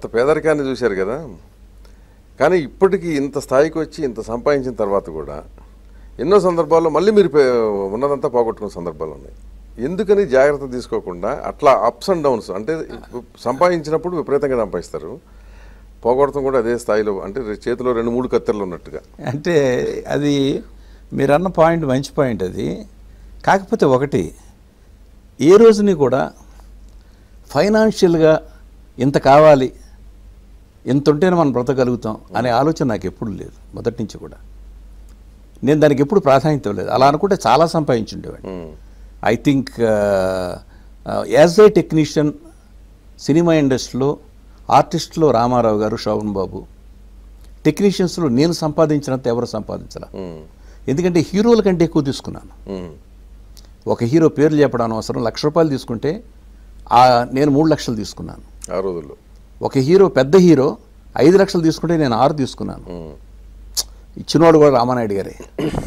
ఇంత పేదరికాన్ని చూశారు కదా కానీ ఇప్పటికీ ఇంత స్థాయికి వచ్చి ఇంత సంపాదించిన తర్వాత కూడా ఎన్నో సందర్భాల్లో మళ్ళీ మీరు పే- ఉన్నదంతా పోగొట్టుకున్న సందర్భాలు ఉన్నాయి ఎందుకని జాగ్రత్త తీసుకోకుండా అట్లా అప్స్ అండ్ డౌన్స్ అంటే సంపాదించినప్పుడు విపరీతంగా సంపాదిస్తారు పోగొడతాం కూడా అదే స్థాయిలో అంటే చేతిలో రెండు మూడు కత్తెరలు ఉన్నట్టుగా అంటే అది మీరు అన్న పాయింట్ మంచి పాయింట్ అది కాకపోతే ఒకటి ఏ రోజుని కూడా ఫైనాన్షియల్గా ఇంత కావాలి ఇంత ఉంటేనే మనం బ్రతకగలుగుతాం అనే ఆలోచన నాకు ఎప్పుడు లేదు మొదటి నుంచి కూడా నేను దానికి ఎప్పుడు ప్రాధాన్యత ఇవ్వలేదు అలా అనుకుంటే చాలా సంపాదించుండేవాడిని um, I think as a technician cinema ఇండస్ట్రీలో ఆర్టిస్ట్లో రామారావు గారు శోభన్ బాబు టెక్నీషియన్స్లో నేను సంపాదించినంత ఎవరు సంపాదించాల ఉమ్, ఎందుకంటే హీరోల కంటే ఎక్కువ తీసుకున్నాను ఉమ్, ఒక హీరో పేర్లు చెప్పడం అవసరం లక్ష రూపాయలు తీసుకుంటే ఆ నేను మూడు లక్షలు తీసుకున్నాను ఆ రోజుల్లో ఒక హీరో పెద్ద హీరో ఐదు లక్షలు తీసుకుంటే నేను ఆరు తీసుకున్నాను ఉమ్, ఇచ్చినవాడు కూడా రామానాయుడు గారే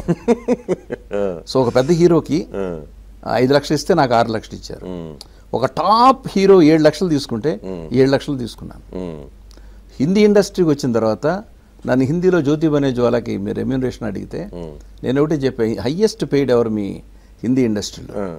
ఆ, సో ఒక పెద్ద హీరోకి ఆ, ఐదు లక్షలు ఇస్తే నాకు ఆరు లక్షలు ఇచ్చారు ఉమ్, ఒక టాప్ హీరో ఏడు లక్షలు తీసుకుంటే ఏడు లక్షలు తీసుకున్నాను ఉమ్, హిందీ ఇండస్ట్రీకి వచ్చిన తర్వాత నన్ను హిందీలో జ్యోతి బనే జ్వాలకి మీరు రెమ్యూనరేషన్ అడిగితే ఉమ్, నేను ఒకటి చెప్పాను హయ్యెస్ట్ పెయిడ్ ఎవరు మీ హిందీ ఇండస్ట్రీలో ఆ,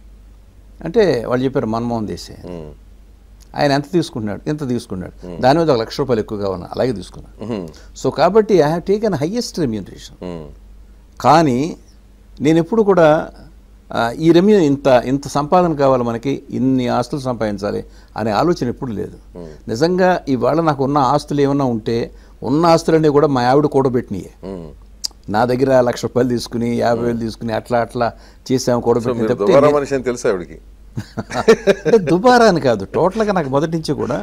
అంటే వాళ్ళు చెప్పారు మన్మోహన్ దేశాయ్ ఉమ్, ఆయన ఎంత తీసుకుంటున్నాడు ఎంత తీసుకున్నాడు దాని మీద ఒక లక్ష రూపాయలు ఎక్కువ కావాలి అలాగే తీసుకున్నాను ఉమ్, సో కాబట్టి I have taken highest remuneration um, కానీ నేను ఎప్పుడు కూడా ఆ, ఈ రెమ్యూ ఇంత ఇంత సంపాదన కావాలి మనకి ఇన్ని ఆస్తులు సంపాదించాలి అనే ఆలోచన ఎప్పుడు లేదు నిజంగా ఇవాళ నాకు ఉన్న ఆస్తులు ఏమన్నా ఉంటే ఉన్న ఆస్తులన్నీ కూడా మా ఆవిడ కూడబెట్టినాయే ఉమ్. నా దగ్గర లక్ష రూపాయలు తీసుకుని యాభై వేలు తీసుకుని అట్లా అట్లా చేసాము సో కూడబెట్టిన మీరు తప్పితే దుబారా మనిషి అని తెలుసు ఆవిడకి అంటే దుబారా అని కాదు టోటల్గా నాకు మొదటి నుంచి కూడా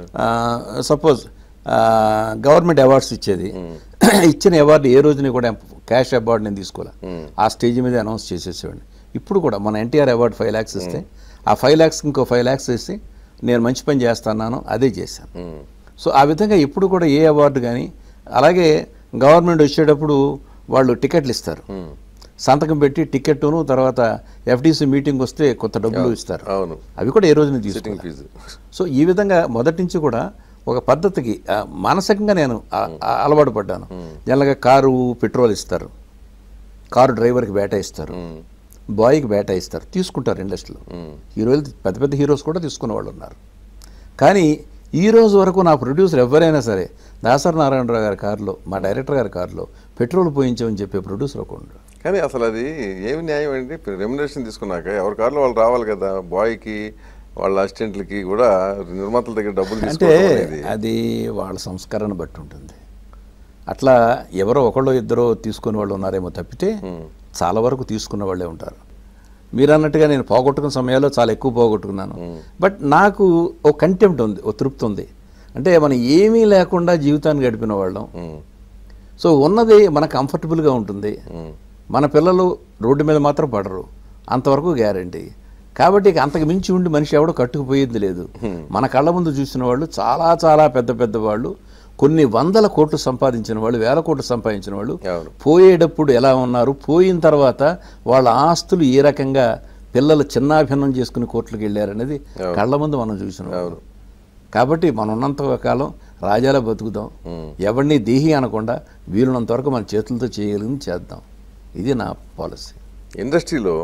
సపోజ్ గవర్నమెంట్ అవార్డ్స్ ఇచ్చేది ఇచ్చిన అవార్డు ఏ రోజుని కూడా క్యాష్ అవార్డు నేను తీసుకోలే ఆ స్టేజ్ మీద అనౌన్స్ చేసేసేవాడిని ఇప్పుడు కూడా మన ఎన్టీఆర్ అవార్డు ఫైవ్ ల్యాక్స్ ఇస్తే ఆ ఫైవ్ ల్యాక్స్ ఇంకో ఫైవ్ ల్యాక్స్ వేసి నేను మంచి పని చేస్తున్నాను అదే చేశాను ఉమ్, సో ఆ విధంగా ఇప్పుడు కూడా ఏ అవార్డు కానీ అలాగే గవర్నమెంట్ వచ్చేటప్పుడు వాళ్ళు టికెట్లు ఇస్తారు ఉమ్, సంతకం పెట్టి టికెట్ను తర్వాత ఎఫ్డీసీ మీటింగ్ వస్తే కొంత డబ్బులు ఇస్తారు అవును అవి కూడా ఏ రోజున సిట్టింగ్ తీసుకుంటాను ఫీజు సో ఈ విధంగా మొదటి నుంచి కూడా ఒక పద్ధతికి ఆ, మానసికంగా నేను ఆ- ఆ అలవాటు పడ్డాను జనరల్గా కారు పెట్రోల్ ఇస్తారు కారు డ్రైవర్కి బేటా ఇస్తారు ఉమ్, బాయ్కి బేటా ఇస్తారు తీసుకుంటారు ఇండస్ట్రీలో ఉమ్, హీరోలు పెద్ద పెద్ద హీరోస్ కూడా తీసుకున్న వాళ్ళు ఉన్నారు కానీ ఈ రోజు వరకు నా ప్రొడ్యూసర్ ఎవరైనా సరే దాసరి నారాయణరావు గారి కారులో మా డైరెక్టర్ గారి కారులో పెట్రోల్ పోయించామని చెప్పే ప్రొడ్యూసర్ ఒక ఉండడు కానీ అసలు అది ఏమి న్యాయం అండి రెమ్యునరేషన్ తీసుకున్నాక ఎవరి కార్లో వాళ్ళు రావాలి కదా బాయ్కి వాళ్ళ అసిస్టెంట్లకి కూడా నిర్మాతల దగ్గర డబ్బులు అంటే తీసుకోవడం అనేది అది వాళ్ళ సంస్కరణ బట్టి ఉంటుంది అట్లా ఎవరో ఒకళ్ళో ఇద్దరో తీసుకునే వాళ్ళు ఉన్నారేమో తప్పితే చాలా వరకు తీసుకున్న వాళ్ళే ఉంటారు మీరు అన్నట్టుగా నేను పోగొట్టుకున్న సమయాల్లో చాలా ఎక్కువ పోగొట్టుకున్నాను బట్ నాకు ఓ కంటెంప్ట్ ఉంది ఓ తృప్తి ఉంది అంటే మనం ఏమీ లేకుండా జీవితాన్ని గడిపిన వాళ్ళం ఉమ్, సో ఉన్నది మన కంఫర్టబుల్గా ఉంటుంది ఉమ్, మన పిల్లలు రోడ్డు మీద మాత్రం పడరు అంతవరకు గ్యారంటీ కాబట్టి ఇక అంతకు మించి ఉండి మనిషి ఎవడో కట్టుకుపోయేది లేదు మన కళ్ళ ముందు చూసిన వాళ్ళు చాలా చాలా పెద్ద పెద్ద వాళ్ళు కొన్ని వందల కోట్లు సంపాదించిన వాళ్ళు వేల కోట్లు సంపాదించిన వాళ్ళు అవును పోయేటప్పుడు ఎలా ఉన్నారు పోయిన తర్వాత వాళ్ళ ఆస్తులు ఏ రకంగా పిల్లలు చిన్నాభిన్నం చేసుకుని కోర్టులకు వెళ్ళారనేది కళ్ళ ముందు మనం చూసినాం అవును కాబట్టి మనం ఉన్నంత కాలం రాజాలా బతుకుదాం ఉమ్. ఎవరిని దేహి అనకుండా వీలున్నంత వరకు మన చేతులతో చేయగలిగింది చేద్దాం ఇది నా పాలసీ ఇండస్ట్రీలో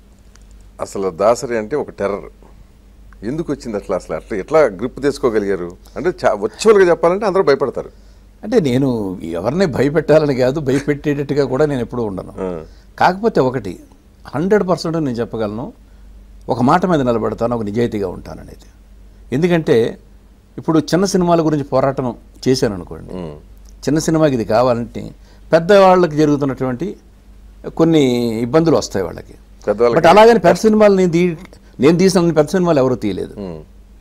అసలు దాసరి అంటే ఒక టెర్రర్ ఎందుకు వచ్చింది అట్లా అసలు అట్లా ఎట్లా గ్రిప్ తీసుకోగలిగారు అంటే చా- వర్చువల్గా చెప్పాలంటే అందరూ భయపడతారు అంటే నేను ఎవరిని భయపెట్టాలని కాదు భయపెట్టేటట్టుగా కూడా నేను ఎప్పుడూ ఉండను ఆ, కాకపోతే ఒకటి హండ్రెడ్ పర్సెంట్ నేను చెప్పగలను ఒక మాట మీద నిలబడతాను ఒక నిజాయితీగా ఉంటాను అనేది ఎందుకంటే ఇప్పుడు చిన్న సినిమాల గురించి పోరాటం చేశాను అనుకోండి ఉమ్, చిన్న సినిమాకి ఇది కావాలంటే పెద్దవాళ్ళకి జరుగుతున్నటువంటి కొన్ని ఇబ్బందులు వస్తాయి వాళ్ళకి పెద్దవాళ్ళకి బట్ అలాగని పెద్ద సినిమాలు నేను తీ నేను తీసిన పెద్ద సినిమాలు ఎవరు తీయలేదు ఉమ్,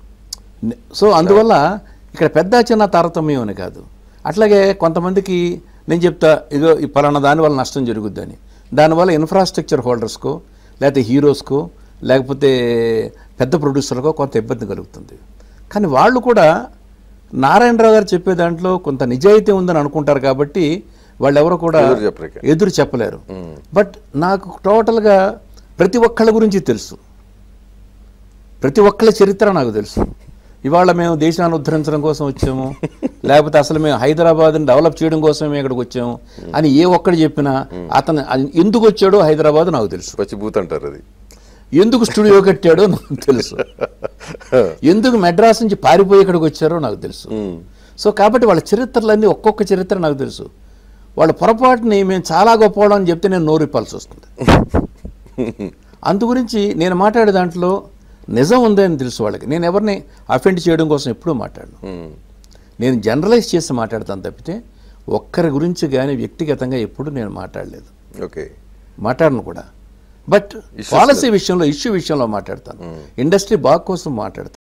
సో అందువల్ల ఇక్కడ పెద్ద చిన్న తారతమ్యం అని కాదు అట్లాగే కొంతమందికి నేను చెప్తా ఇదో ఈ పలానా దానివల్ల నష్టం జరుగుద్దని దానివల్ల ఇన్ఫ్రాస్ట్రక్చర్ హోల్డర్స్కో లేకపోతే హీరోస్కో లేకపోతే పెద్ద ప్రొడ్యూసర్కో కొంత ఇబ్బంది కలుగుతుంది కానీ వాళ్ళు కూడా నారాయణరావు గారు చెప్పే దాంట్లో కొంత నిజాయితీ ఉందని అనుకుంటారు కాబట్టి వాళ్ళెవరూ కూడా ఎదురు చెప్పరు ఇక. ఎదురు చెప్పలేరు ఉమ్, బట్ నాకు టోటల్గా ప్రతి ఒక్కళ్ళ గురించి తెలుసు ప్రతి ఒక్కళ్ళ చరిత్ర నాకు తెలుసు ఇవాళ మేము దేశాన్ని ఉద్ధరించడం కోసం వచ్చాము లేకపోతే అసలు మేము హైదరాబాద్ని డెవలప్ చేయడం కోసం మేము ఇక్కడికి వచ్చాము అని ఏ ఒక్కడు చెప్పినా అతను అది ఎందుకు వచ్చాడో హైదరాబాద్ నాకు తెలుసు పచ్చి బూత్ అంటారు అది ఎందుకు స్టూడియో కట్టాడో నాకు తెలుసు ఎందుకు మెడ్రాస్ నుంచి పారిపోయి ఇక్కడికి వచ్చారో నాకు తెలుసు ఉమ్. సో కాబట్టి వాళ్ళ చరిత్రలన్నీ ఒక్కొక్క చరిత్ర నాకు తెలుసు వాళ్ళ పొరపాటుని మేము చాలా గొప్పవాళ్ళం అని చెప్తే నేను నోరిప్పాల్సి వస్తుంది అందు గురించి నేను మాట్లాడే దాంట్లో నిజం ఉందని తెలుసు వాళ్ళకి నేను ఎవరిని అఫెండ్ చేయడం కోసం ఎప్పుడూ మాట్లాడను ఉమ్. నేను జనరలైజ్ చేసి మాట్లాడతాను తప్పితే ఒక్కరి గురించి కానీ వ్యక్తిగతంగా ఎప్పుడు నేను మాట్లాడలేదు ఓకే మాట్లాడను కూడా బట్ Issues పాలసీ విషయంలో ఇష్యూ విషయంలో మాట్లాడతాను ఇండస్ట్రీ బాగు కోసం మాట్లాడతాను